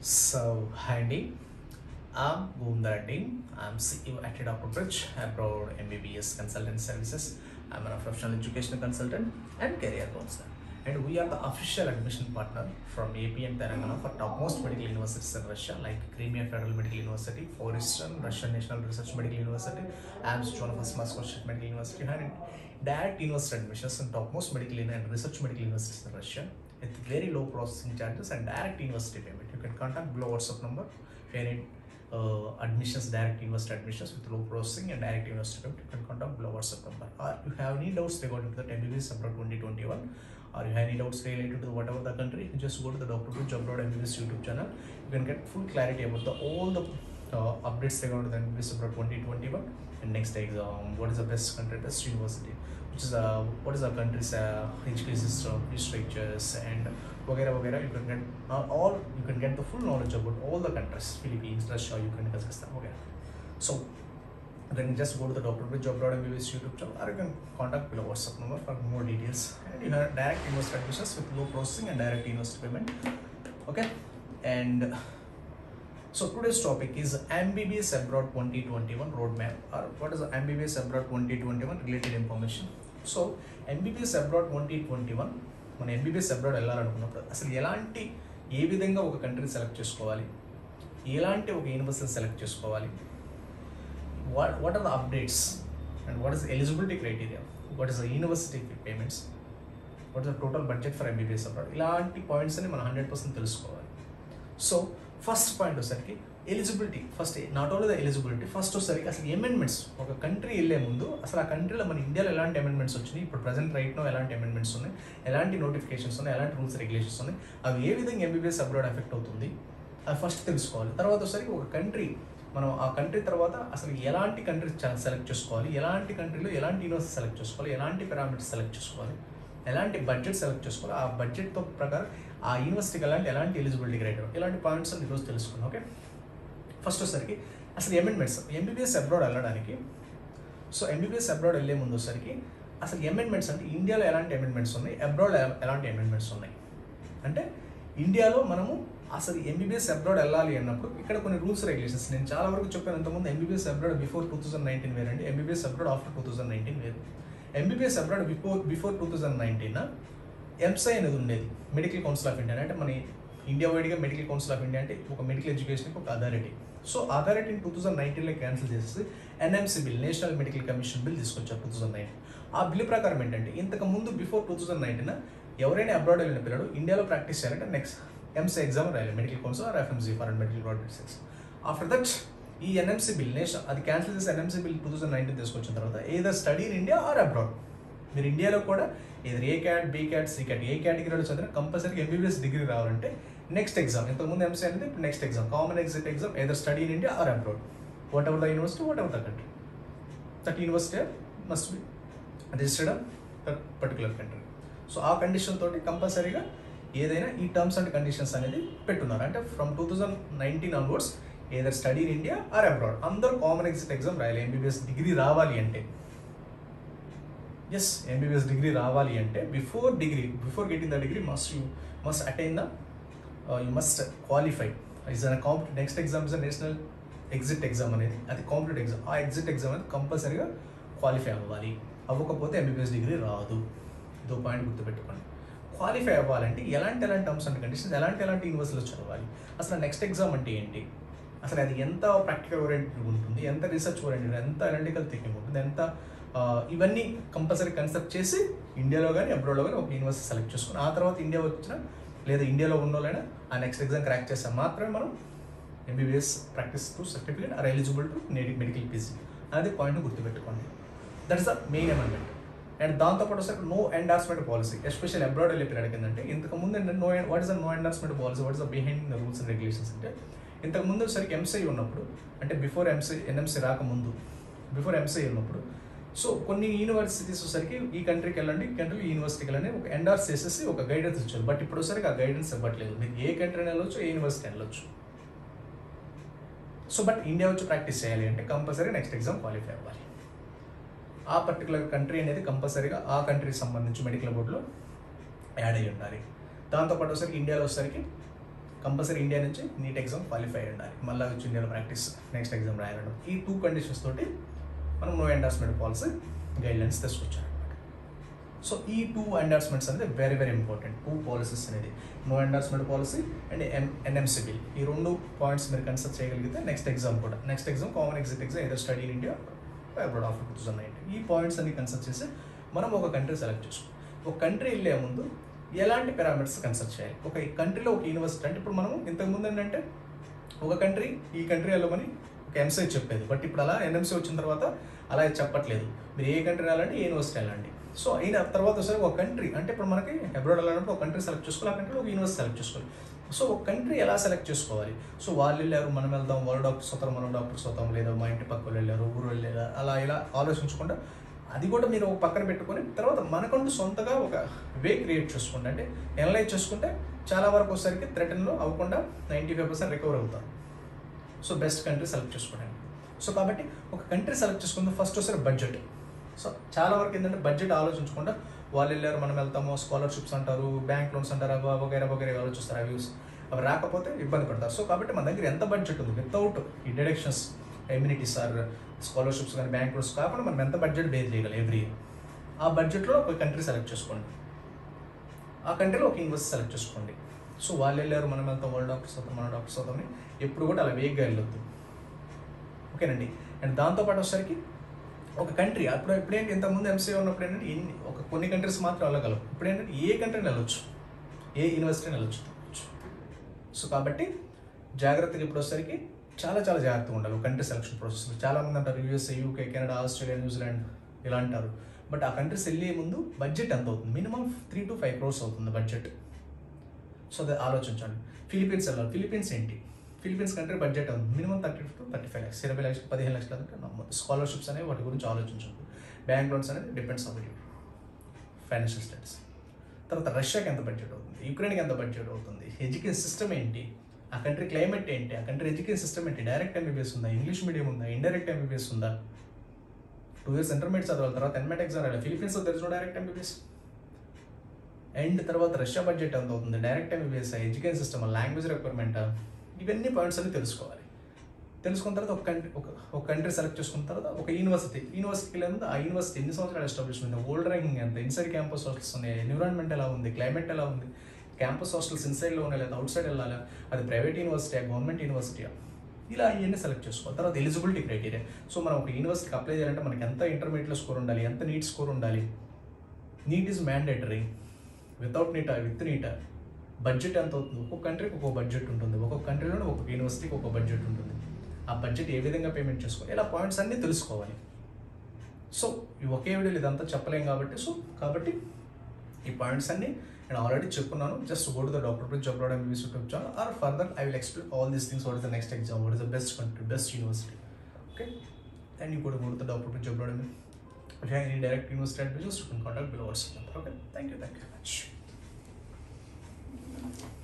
So, hi Andy. I'm Boomdar Reddy. I'm CEO at Dr. Bridge, Abroad MBBS Consultant Services. I'm a professional educational consultant and career counselor. And we are the official admission partner from AP and Telangana for topmost medical universities in Russia, like Crimea Federal Medical University, Forestern, Russian National Research Medical University, AMS John of Moscow State Medical University, and direct university admissions in topmost medical and research medical universities in Russia with very low processing charges and direct university payment. You can contact below WhatsApp number if you need uh, admissions, direct university admissions with low processing and direct university payment. You can contact below WhatsApp number. Or you have any doubts regarding to the MBBS Abroad 2021 or you have any doubts related to the whatever the country, you just go to the Dr. Bridge Abroad MBBS YouTube channel. You can get full clarity about the all the uh, updates regarding to the MBBS Abroad 2021 and next exam, what is the best country, best university, which is uh, what is our country's uh, education system, fee structures, and वगैरह वगैरह you can get uh, all you can get the full knowledge about all the countries, Philippines, Russia, Ukraine, Kazakhstan, वगैरह. So then just go to the Dr. Bridge Abroad MBBS YouTube channel or you can contact below WhatsApp number for more details. And you have direct university admissions with low processing and direct university payment. Okay, and so today's topic is MBBS Abroad 2021 roadmap or what is the MBBS Abroad 2021 related information. So MBBS abroad twenty twenty one మన MBBS abroad వెళ్ళాలనుకున్నప్పుడు అసలు ఎలాంటి ఏ విధంగా ఒక country select చేసుకోవాలి ఎలాంటి ఒక university select చేసుకోవాలి what what are the updates and what is eligibility criteria what is the university payments what is the total budget for MBBS abroad ఇలాంటి పాయింట్స్ అని మనం హండ్రెడ్ పర్సెంట్ తెలుసుకోవాలి సో ఫస్ట్ పాయింట్ వచ్చేసరికి eligibility first not only the eligibility first వచ్చేసరికి అసలు amendments ఒక country వెళ్ళే ముందు అసలు ఆ కంట్రీలో మన ఇండియాలో ఎలాంటి అమెండ్మెంట్స్ వచ్చినాయి ఇప్పుడు ప్రజెంట్ రైట్లో ఎలాంటి అమెండ్మెంట్స్ ఉన్నాయి ఎలాంటి నోటిఫికేషన్స్ ఉన్నాయి ఎలాంటి రూల్స్ రెగ్యులేషన్స్ ఉన్నాయి అవి ఏ విధంగా ఎంబీబీఎస్ అబ్రాడ్ ఎఫెక్ట్ అవుతుంది అది ఫస్ట్ తెలుసుకోవాలి తర్వాత వచ్చేసరికి ఒక కంట్రీ మనం ఆ కంట్రీ తర్వాత అసలు ఎలాంటి కంట్రీ సెలెక్ట్ చేసుకోవాలి ఎలాంటి కంట్రీలో ఎలాంటి యూనివర్సిటీ సెలెక్ట్ చేసుకోవాలి ఎలాంటి పారామీటర్స్ సెలెక్ట్ చేసుకోవాలి ఎలాంటి బడ్జెట్ సెలెక్ట్ చేసుకోవాలి ఆ బడ్జెట్తో ప్రకారం ఆ యూనివర్సిటీకి ఎలాంటి ఎలాంటి ఎలిజిబిలిటీ క్రైటీరియా ఇలాంటి పాయింట్స్ అని ఈరోజు తెలుసుకున్నాం ఓకే ఫస్ట్ వచ్చేసరికి అసలు అమెండ్మెంట్స్ ఎంబీబీఎస్ అబ్రాడ్ వెళ్ళడానికి సో ఎంబీబీఎస్ అబ్రాడ్ వెళ్ళే ముందు వచ్చేసరికి అసలు అమెండ్మెంట్స్ అంటే ఇండియాలో ఎలాంటి అమెండ్మెంట్స్ ఉన్నాయి అబ్రాడ్ ఎలాంటి అమెండ్మెంట్స్ ఉన్నాయి అంటే ఇండియాలో మనము అసలు ఎంబీబీఎస్ అబ్రాడ్ వెళ్ళాలి అన్నప్పుడు ఇక్కడ కొన్ని రూల్స్ రెగ్యులేషన్స్ నేను చాలా వరకు చెప్పాను ఇంతకుముందు MBBS abroad before two thousand nineteen వేరండి MBBS abroad after two thousand nineteen వేరు MBBS abroad before before two thousand nineteen MCI అనేది ఉండేది మెడికల్ కౌన్సిల్ ఆఫ్ ఇండియా అంటే మన ఇండియా వైడ్గా మెడికల్ కౌన్సిల్ ఆఫ్ ఇండియా అంటే ఒక మెడికల్ ఎడ్యుకేషన్కి ఒక అథారిటీ సో అథారిటీని టూ థౌసండ్ నైన్టీన్లో క్యాన్సిల్ చేసేసి NMC bill national medical commission bill తీసుకొచ్చారు టూ థౌసండ్ నైన్టీన్ ఆ బిల్ ప్రకారం ఏంటంటే ఇంతకు ముందు బిఫోర్ టూ థౌసండ్ నైన్టీన్ ఎవరైనా అబ్రాడ్ వెళ్ళిన పిల్లలు ఇండియాలో ప్రాక్టీస్ చేయాలంటే నెక్స్ట్ ఎంసీ ఎగ్జామ్ రాయాలి medical council or FMC for medical graduates after that ఈ ఎన్ఎంసీ బిల్ నేషన్ అది క్యాన్సిల్ చేసి NMC bill two thousand nineteen తీసుకొచ్చిన తర్వాత ఏదో study in India or abroad మీరు ఇండియాలో కూడా ఏదో A cat B cat C cat A కేటగిరీలో చదివిన కంపల్సరీగా ఎంబీబీఎస్ డిగ్రీ రావాలంటే నెక్స్ట్ ఎగ్జామ్ ఇంతకుముందు ఎంసీ అనేది ఇప్పుడు next exam common exit exam ఏదో study in India or abroad whatever the university whatever the country that university must be registered particular country so ఆ condition తోటి కంపల్సరీగా ఏదైనా ఈ టర్మ్స్ అండ్ కండిషన్స్ అనేది పెట్టున్నారు అంటే from two thousand nineteen onwards either study in India or abroad అందరూ common exit exam రాయాలి ఎంబీబీఎస్ డిగ్రీ రావాలి అంటే ఎస్ ఎంబీబీఎస్ డిగ్రీ రావాలి అంటే before degree before getting the degree must you must attain the you must qualify is an compete next exam is national exit exam అనేది అది competitive exam ఆ exit exam అనేది కంపల్సరీగా qualify అవ్వాలి అవ్వకపోతే MBBS degree రాదు ఇదో పాయింట్ గుర్తుపెట్టుకోండి క్వాలిఫై అవ్వాలంటే ఎలాంటి ఎలాంటి టర్మ్స్ అండ్ కండిషన్స్ ఎలాంటి ఎలాంటి యూనివర్సిటీలో చదవాలి అసలు నెక్స్ట్ ఎగ్జామ్ అంటే ఏంటి అసలు అది ఎంత ప్రాక్టికల్ ఓరియంటెడ్ ఉంటుంది ఎంత రీసెర్చ్ ఓరియంటెడ్ ఎంత అనలిటికల్ థింకింగ్ ఉంటుంది ఎంత ఇవన్నీ కంపల్సరీ కన్సెప్ట్ చేసి ఇండియాలో కానీ అబ్రాడ్లో కానీ ఒక యూనివర్సిటీ సెలెక్ట్ చేసుకుని ఆ తర్వాత ఇండియా వచ్చిన లేదా ఇండియాలో ఉన్న వాళ్ళైనా ఆ నెక్స్ట్ ఎగ్జామ్ క్రాక్ చేస్తే మాత్రమే మనం MBBS practice to certificate or eligible to native medical PG అనేది పాయింట్ గుర్తుపెట్టుకోండి that is the main amendment and దాంతోపాటు వస్తే no endorsement policy especial abroad వెళ్ళే పీరియడ్ ఏంటంటే ఇంతకు ముందు ఏంటంటే no what is the no endorsement policy what is the behind the rules and regulations అంటే ఇంతకు ముందు సరికి ఎంసీ ఉన్నప్పుడు అంటే బిఫోర్ ఎంసీ ఎన్ఎంసీ రాకముందు బిఫోర్ ఎంసీ ఉన్నప్పుడు సో కొన్ని యూనివర్సిటీస్ వచ్చరికి ఈ కంట్రీకి వెళ్ళండి ఈ కంట్రీ యూనివర్సిటీకి వెళ్ళండి ఒక ఎండార్స్ చేసేసి ఒక గైడెన్స్ ఇచ్చారు బట్ ఇప్పుడు వచ్చరికి ఆ గైడెన్స్ ఇవ్వట్లేదు మీరు ఏ కంట్రీని వెళ్ళొచ్చు ఏ యూనివర్సిటీ వెళ్ళొచ్చు సో బట్ ఇండియా వచ్చి ప్రాక్టీస్ చేయాలి అంటే కంపల్సరీ నెక్స్ట్ ఎగ్జామ్ క్వాలిఫై అవ్వాలి ఆ పర్టికులర్ కంట్రీ అనేది కంపల్సరీగా ఆ కంట్రీకి సంబంధించి మెడికల్ బోర్డులో యాడ్ అయ్యి ఉండాలి దాంతోపాటు వచ్చరికి ఇండియాలో వచ్చేసరికి కంపల్సరీ ఇండియా నుంచి నీట్ ఎగ్జామ్ క్వాలిఫై అయి ఉండాలి మళ్ళీ వచ్చి ఇండియాలో ప్రాక్టీస్ నెక్స్ట్ ఎగ్జామ్ రాయాలంటే ఈ టూ కండిషన్స్ తోటి మనం నో ఎండార్స్మెంట్ పాలసీ గైడ్లైన్స్ తీసుకొచ్చారు సో ఈ టూ ఎండార్స్మెంట్స్ అనేది very very important two policies అనేది no endorsement policy and M NMC bill ఈ రెండు పాయింట్స్ మీరు కన్సిడర్ చేయగలిగితే నెక్స్ట్ ఎగ్జామ్ కూడా next exam common exit exam ఏదో study in India abroad of two thousand nineteen ఈ points అన్ని కన్సిడర్ చేసి మనం ఒక కంట్రీ సెలెక్ట్ చేసుకోవాలి ఒక కంట్రీ వెళ్ళే ముందు ఎలాంటి పారామీటర్స్ కన్సిడర్ చేయాలి ఒక కంట్రీలో ఒక యూనివర్సిటీ అంటే ఇప్పుడు మనం ఇంతకుముందు ఏంటంటే ఒక కంట్రీ ఈ కంట్రీ వెళ్ళమని ఒక ఎంసీ చెప్పేది బట్ ఇప్పుడు అలా ఎన్ఎంసీ వచ్చిన తర్వాత అలా చెప్పట్లేదు మీరు ఏ కంట్రీ వెళ్ళాలంటే ఏ యూనివర్సిటీ వెళ్ళండి సో అయిన తర్వాత ఒకసారి ఒక కంట్రీ అంటే ఇప్పుడు మనకి అబ్రాడ్ వెళ్ళాలంటే ఒక కంట్రీ సెలెక్ట్ చేసుకోవాలి ఆ కంట్రీలో ఒక యూనివర్సిటీ సెలెక్ట్ చేసుకోవాలి సో ఒక కంట్రీ ఎలా సెలెక్ట్ చేసుకోవాలి సో వాళ్ళు వెళ్ళారు మనం వెళ్దాం వాళ్ళ డాక్టర్స్ అవుతారు మనం డాక్టర్స్ అవుతాం లేదా మా ఇంటి పక్కన వెళ్ళారు ఊరు వెళ్ళారు అలా ఇలా ఆలోచించకుండా అది కూడా మీరు ఒక పక్కన పెట్టుకొని తర్వాత మనకంటూ సొంతగా ఒక వే క్రియేట్ చేసుకోండి అంటే ఎనలైజ్ చేసుకుంటే చాలా వరకు వచ్చేసరికి థ్రెటన్లో అవ్వకుండా నైంటీ ఫైవ్ పర్సెంట్ రికవర్ అవుతారు సో బెస్ట్ కంట్రీ సెలెక్ట్ చేసుకోండి సో కాబట్టి ఒక కంట్రీ సెలెక్ట్ చేసుకుంటే ఫస్ట్ ఒకసారి బడ్జెట్ సో చాలా వరకు ఏంటంటే బడ్జెట్ ఆలోచించకుండా వాళ్ళు వెళ్ళారు మనం వెళ్తాము స్కాలర్షిప్స్ అంటారు బ్యాంక్ లోన్స్ అంటారు అవి వగైరా వగైరా ఆలోచిస్తారు అవి అవి రాకపోతే ఇబ్బంది పడతారు సో కాబట్టి మన దగ్గర ఎంత బడ్జెట్ ఉంది వితౌట్ ఈ డిడక్షన్స్ ఎమ్యూనిటీస్ ఆర్ స్కాలర్షిప్స్ కానీ బ్యాంక్ లోన్స్ కాకుండా మనం ఎంత బడ్జెట్ బేర్ చేయగలం ఎవ్రీ ఇయర్ ఆ బడ్జెట్లో ఒక కంట్రీ సెలెక్ట్ చేసుకోండి ఆ కంట్రీలో ఒక యూనివర్సిటీ సెలెక్ట్ చేసుకోండి సో వాళ్ళు వెళ్ళారు మనం వెళ్తాం వాళ్ళ డాక్టర్స్ అవుతాం మన డాక్టర్స్ అవుతామని ఎప్పుడు కూడా అలా వేగ్గా వెళ్ళొద్దు ఓకేనండి అండ్ దాంతోపాటు వచ్చేసరికి ఒక కంట్రీ అప్పుడు ఎప్పుడేంటి ఇంతకుముందు ఎంసీ ఉన్నప్పుడు ఏంటంటే ఎన్ని ఒక కొన్ని కంట్రీస్ మాత్రం వెళ్ళగలవు ఇప్పుడు ఏంటంటే ఏ కంట్రీని వెళ్ళొచ్చు ఏ యూనివర్సిటీని వెళ్ళొచ్చు సో కాబట్టి జాగ్రత్తగా ఇప్పుడు వచ్చేసరికి చాలా చాలా జాగ్రత్తగా ఉండాలి కంట్రీ సెలక్షన్ ప్రాసెస్ చాలా మంది అంటారు USA UK Canada Australia New Zealand ఇలా అంటారు బట్ ఆ కంట్రీస్ వెళ్ళే ముందు బడ్జెట్ ఎంత అవుతుంది minimum three to five crores అవుతుంది బడ్జెట్ సో అది ఆలోచించండి ఫిలిపీన్స్ వెళ్ళాలి ఫిలిపీన్స్ ఏంటి ఫిలిపీన్స్ కంట్రీ బడ్జెట్ ఉంది minimum thirty to thirty five lakhs ఇరవై లక్షలు పదిహేను లక్షలు అంటే నమ్మదు స్కాలర్షిప్స్ అనేవి వాటి గురించి ఆలోచించండి బ్యాంక్ లోన్స్ అనేది depends on you financial status తర్వాత రష్యాకి ఎంత బడ్జెట్ అవుతుంది యుక్రెయిన్కి ఎంత బడ్జెట్ అవుతుంది ఎడ్యుకేషన్ సిస్టమ్ ఏంటి ఆ కంట్రీ క్లైమేట్ ఏంటి ఆ కంట్రీ ఎడ్యుకేషన్ సిస్టమ్ ఏంటి డైరెక్ట్ ఎంబీబీఎస్ ఉందా ఇంగ్లీష్ మీడియం ఉందా ఇండైరెక్ట్ ఎంబీబీఎస్ ఉందా టూ ఇయర్స్ ఇంటర్మీడియట్ చదవాలి తర్వాత ఎన్మెట్ ఎగ్జామ్ రాయాలి ఫిలిపీన్స్ తెలుసు డైరెక్ట్ ఎంబీబీఎస్ అండ్ తర్వాత రష్యా బడ్జెట్ ఎంత అవుతుంది direct MBBS education system language requirement ఇవన్నీ పాయింట్స్ అన్ని తెలుసుకోవాలి తెలుసుకున్న తర్వాత ఒక కంట్రీ ఒక ఒక కంట్రీ సెలెక్ట్ చేసుకున్న తర్వాత ఒక యూనివర్సిటీ యూనివర్సిటీకి వెళ్ళింది ఆ యూనివర్సిటీ ఎన్ని సంవత్సరాలు ఎస్టాబ్లిష్ ఉంది ఓల్డ్ ర్యాంకింగ్ ఎంత ఇన్సైడ్ క్యాంపస్ హాస్టల్స్ ఉన్నాయి ఎన్విరాన్మెంట్ ఎలా ఉంది క్లైమేట్ ఎలా ఉంది క్యాంపస్ హాస్టల్స్ ఇన్సైడ్లో ఉన్నాయి లేదా అవుట్ సైడ్ వెళ్ళాలా అది ప్రైవేట్ యూనివర్సిటీ గవర్నమెంట్ యూనివర్సిటీ ఇలా ఇవన్నీ సెలెక్ట్ చేసుకోవాలి తర్వాత ఎలిజిబిలిటీ క్రైటీరియా సో మనం ఒక యూనివర్సిటీకి అప్లై చేయాలంటే మనకి ఎంత ఇంటర్మీడియట్లో స్కోర్ ఉండాలి ఎంత నీట్ స్కోర్ ఉండాలి NEET is mandatory without NEET with NEET budget ఎంత అవుతుంది ఒక్కొక్క కంట్రీకి ఒక్కొక్క బడ్జెట్ ఉంటుంది ఒక్కొక్క కంట్రీలోనే ఒక్కొక్క యూనివర్సిటీకి ఒక్కొక్క బడ్జెట్ ఉంటుంది ఆ బడ్జెట్ ఏ విధంగా పేమెంట్ చేసుకోవాలి ఇలా పాయింట్స్ అన్నీ తెలుసుకోవాలి సో ఈ ఒకే వీడియోలో ఇదంతా చెప్పలేం కాబట్టి సో కాబట్టి ఈ పాయింట్స్ అన్ని నేను ఆల్రెడీ చెప్పున్నాను just go to the doctor prince job road MBBS YouTube channel or further I will explain all these things what is the next exam what is the best country best university okay and you కూడా go to the doctor prince job road MB If you have any direct university admissions, you can contact below WhatsApp number. Okay, thank you, thank you very much.